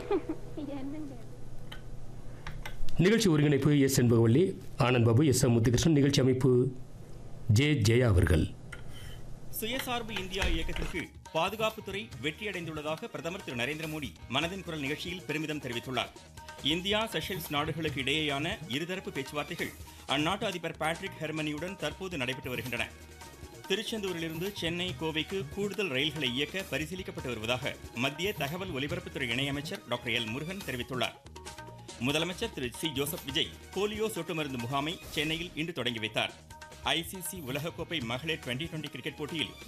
என்னங்க நிகழ்ச்சி ஒருங்கிணைப்பு எஸ் என்பவள்ளி ஆனந்த் பாபு எஸ் எம் முத்துகிருஷ்ணன் நிகழ்ச்சி அமைப்பு ஜே ஜெயா அவர்கள் சுயசார்பு இந்தியா இயக்கத்திற்கு பாதுகாப்புத்துறை வெற்றியடைந்துள்ளதாக பிரதமர் திரு நரேந்திர மோடி மனதின் குரல் நிகழ்ச்சியில் பெருமிதம் தெரிவித்துள்ளார் இந்தியா செஷல்ஸ் நாடுகளுக்கு இடையேயான இருதரப்பு பேச்சுவார்த்தைகள் அந்நாட்டு அதிபர் பேட்ரிக் ஹெர்மனியுடன் தற்போது நடைபெற்று வருகின்றன திருச்செந்தூரிலிருந்து சென்னை கோவைக்கு கூடுதல் ரயில்களை இயக்க பரிசீலிக்கப்பட்டு வருவதாக மத்திய தகவல் ஒலிபரப்புத்துறை இணையமைச்சர் டாக்டர் எல் முருகன் தெரிவித்துள்ளார் முதலமைச்சர் திரு சி ஜோசப் விஜய் போலியோ சொட்டு மருந்து முகாமை சென்னையில் இன்று தொடங்கி வைத்தார் ஐசிசி உலகக்கோப்பை மகளிர் டுவெண்டி டுவெண்டி கிரிக்கெட் போட்டியில்